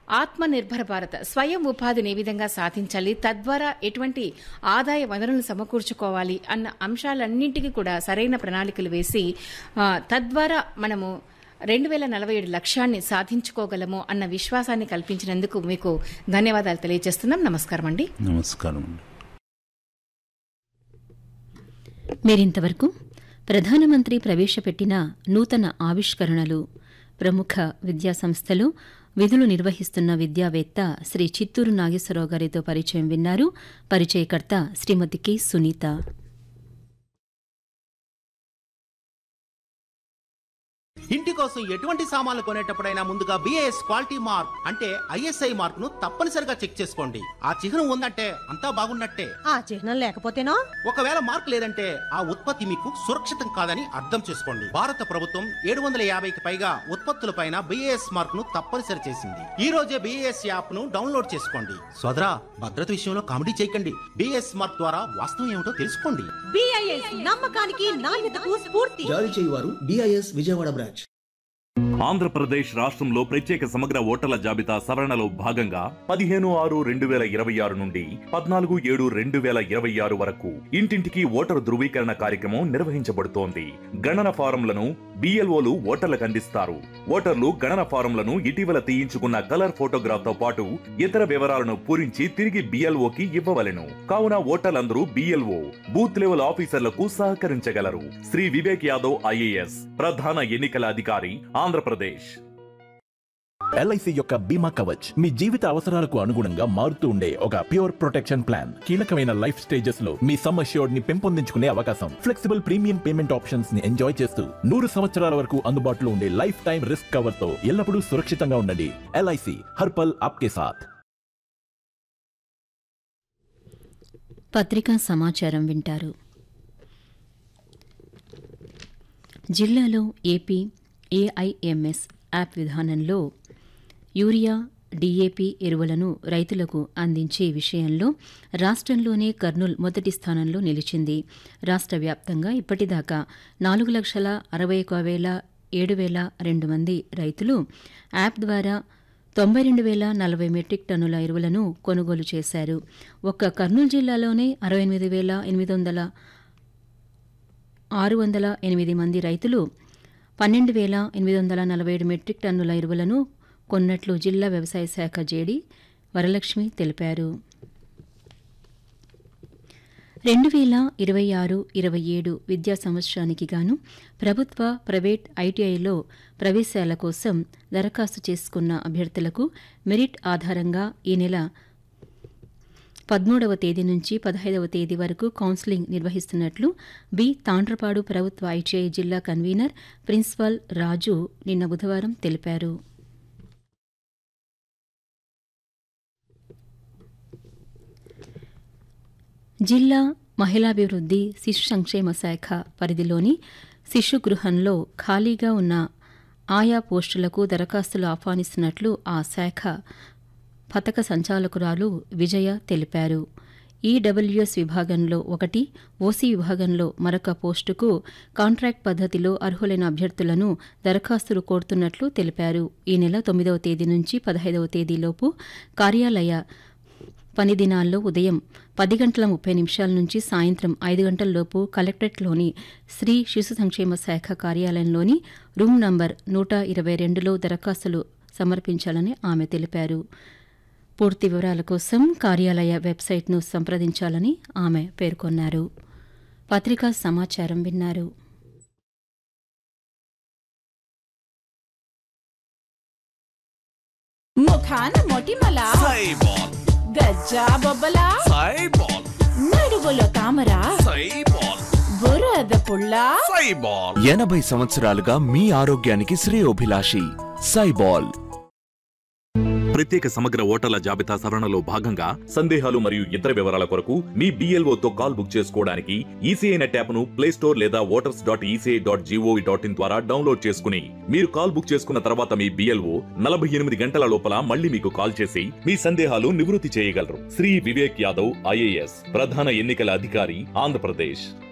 ఆత్మ నిర్భర భారత్ స్వయం ఉపాధిని ఏ విధంగా సాధించాలి తద్వారా ఎటువంటి ఆదాయ వనరులను సమకూర్చుకోవాలి అన్న అంశాలన్నింటికీ కూడా సరైన ప్రణాళికలు వేసి ఆ, తద్వారా మనము రెండు వేల నలభై ఏడు లక్ష్యాన్ని సాధించుకోగలము అన్న విశ్వాసాన్ని కల్పించినందుకు మీకు ధన్యవాదాలు తెలియజేస్తున్నాం నమస్కారం అండి నమస్కారం అండి మీరింతవరకు ప్రధానమంత్రి ప్రవేశపెట్టిన నూతన ఆవిష్కరణలు ప్రముఖ విద్యాసంస్థలు విధులు నిర్వహిస్తున్న విద్యావేత్త శ్రీ చిత్తూరు నాగేశ్వరరావు గారితో పరిచయం విన్నారు పరిచయకర్త శ్రీమతి కె సునీత ఇంటి కోసం ఎటువంటి సామాన్లు కొనేటప్పుడైనా ముందుగా బిఏఎస్ క్వాలిటీ మార్క్ అంటే ఐఎస్ఐ మార్క్ ను తప్పనిసరిగా చెక్ చేసుకోండి ఆ చిహ్నం ఉందంటే అంతా బాగున్నట్టే ఆ చిహ్నం లేకపోతేనో ఒకవేళ మార్క్ లేదంటే ఆ ఉత్పత్తి మీకు సురక్షితం కాదని అర్థం చేసుకోండి భారత ప్రభుత్వం ఏడు వందల యాభైకి పైగా ఉత్పత్తులపైన బిఏఎస్ మార్క్ ను తప్పనిసరి చేసింది ఈ రోజే బిఏఎస్ యాప్ ను డౌన్లోడ్ చేసుకోండి సోదరా భద్రత విషయంలో కామెడీ చేయకండి బిఏఎస్ మార్క్ ద్వారా వాస్తవం ఏమిటో తెలుసుకోండి బిఐఎస్ నమ్మకానికి నాణ్యతకు స్ఫూర్తి జారీ చేయువారు డిఐఎస్ విజయవాడ బ్రాంచ్ ఆంధ్రప్రదేశ్ రాష్ట్రంలో ప్రత్యేక సమగ్ర ఓటర్ల జాబితా సవరణలో భాగంగా పదిహేను ఆరు రెండు వేల ఇరవై ఆరు నుండి పద్నాలుగు ఏడు రెండు వేల ఇరవై ఆరు వరకు ఇంటింటికి ఓటరు ధృవీకరణ కార్యక్రమం నిర్వహించబడుతోంది గణన ఫారంలను బిఎల్ఓలు ఓటర్లకు అందిస్తారు ఓటర్లు గణన ఫారంలను ఇటీవల తీయించుకున్న కలర్ ఫోటోగ్రాఫ్ తో పాటు ఇతర వివరాలను పూరించి తిరిగి బిఎల్ఓకి ఇవ్వవలెను కావున ఓటర్లందరూ బిఎల్ఓ బూత్ లెవెల్ ఆఫీసర్లకు సహకరించగలరు శ్రీ వివేక్ యాదవ్ ఐఏఎస్ ప్రధాన ఎన్నికల అధికారి ఆంధ్రప్రదేశ్ ఎల్ఐసి యొక్క బీమా కవచ్ మీ జీవిత అవసరాలకు అనుగుణంగా మారుతూ ఉండే ఒక ప్యూర్ ప్రొటెక్షన్ ప్లాన్ కీలకమైన లైఫ్ స్టేజెస్ లో మీ సమ్ అష్యూర్డ్ ని పెంపొందించుకునే అవకాశం ఫ్లెక్సిబుల్ ప్రీమియం పేమెంట్ ఆప్షన్స్ ని ఎంజాయ్ చేస్తూ నూరు సంవత్సరాల వరకు అందుబాటులో ఉండే లైఫ్ టైం రిస్క్ కవర్ తో ఎల్లప్పుడూ సురక్షితంగా ఉండండి ఎల్ఐసి హర్పల్ ఆప్కే సాథ్ పత్రికా సమాచారం వింటారు జిల్లాలో ఏపీ ఏఐఎంఎస్ యాప్ విధానంలో యూరియా డీఏపీ ఎరువులను రైతులకు అందించే విషయంలో రాష్ట్రంలోనే కర్నూల్ మొదటి స్థానంలో నిలిచింది రాష్ట్ర వ్యాప్తంగా ఇప్పటిదాకా నాలుగు లక్షల అరవై ఒక వేల ఏడు వేల రెండు మంది రైతులు యాప్ ద్వారా తొంభై రెండు వేల నలభై మెట్రిక్ టన్నుల ఎరువులను కొనుగోలు చేశారు ఒక్క కర్నూలు జిల్లాలోనే అరవై ఎనిమిది వేల ఎనిమిది వందల ఆరు వందల ఎనిమిది మంది రైతులు పన్నెండు వేల ఎనిమిది వందల నలభై ఏడు మెట్రిక్ టన్నుల ఎరువులను కొన్నట్లు జిల్లా వ్యవసాయ శాఖ జేడీ వరలక్ష్మి తెలిపారు రెండు వేల ఇరవై ఆరు ఇరవై ఏడు విద్యా సంవత్సరానికి గాను ప్రభుత్వ ప్రైవేట్ ఐటీఐలో ప్రవేశాల కోసం దరఖాస్తు చేసుకున్న అభ్యర్థులకు మెరిట్ ఆధారంగా ఈ నెల పదమూడవ తేదీ నుంచి పదహైదవ తేదీ వరకు కౌన్సిలింగ్ నిర్వహిస్తున్నట్లు బి తాండ్రపాడు ప్రభుత్వ ఐటీఐ జిల్లా కన్వీనర్ ప్రిన్సిపల్ రాజు నిన్న బుధవారం తెలిపారు జిల్లా మహిళాభివృద్ధి శిశు సంక్షేమ శాఖ పరిధిలోని శిశు గృహంలో ఖాళీగా ఉన్న ఆయా పోస్టులకు దరఖాస్తులు ఆహ్వానిస్తున్నట్లు ఆ శాఖ పథక సంచాలకురాలు విజయ తెలిపారు ఈడబ్ల్యూఎస్ విభాగంలో ఒకటి ఓసీ విభాగంలో మరొక పోస్టుకు కాంట్రాక్ట్ పద్ధతిలో అర్హులైన అభ్యర్థులను దరఖాస్తులు కోరుతున్నట్లు తెలిపారు ఈ నెల తొమ్మిదవ తేదీ నుంచి పదహైదవ తేదీలోపు కార్యాలయ పని దినాల్లో ఉదయం పది గంటల ముప్పై నిమిషాల నుంచి సాయంత్రం ఐదు గంటలలోపు కలెక్టరేట్లోని శ్రీ శిశు సంక్షేమ శాఖ కార్యాలయంలోని రూమ్ నంబర్ నూట ఇరవై రెండులో దరఖాస్తులు సమర్పించాలని ఆమె తెలిపారు పూర్తి వివరాల కోసం కార్యాలయ వెబ్సైట్ను సంప్రదించాలని ఆమె పేర్కొన్నారు పత్రికా సమాచారం విన్నారు ముఖాన మొటిమల సైబాల్ గజ్జా బొబ్బల సైబాల్ నడుగులో తామర సైబాల్ బురద పుల్ల సైబాల్ ఎనభై సంవత్సరాలుగా మీ ఆరోగ్యానికి శ్రేయోభిలాషి సైబాల్ ప్రత్యేక సమగ్ర ఓటర్ల జాబితా సవరణలో భాగంగా సందేహాలు మరియు ఇతర వివరాల కొరకు మీ BLO తో కాల్ బుక్ చేసుకోవడానికి ఈసీఐ నెట్ యాప్ ను ప్లే స్టోర్ లేదా voters dot ECI dot gov dot in ద్వారా డౌన్లోడ్ చేసుకుని మీరు కాల్ బుక్ చేసుకున్న తర్వాత మీ బిఎల్ఓ నలభై ఎనిమిది గంటల లోపల మళ్ళీ మీకు కాల్ చేసి మీ సందేహాలు నివృత్తి చేయగలరు శ్రీ వివేక్ యాదవ్ ఐఏఎస్ ప్రధాన ఎన్నికల అధికారి ఆంధ్రప్రదేశ్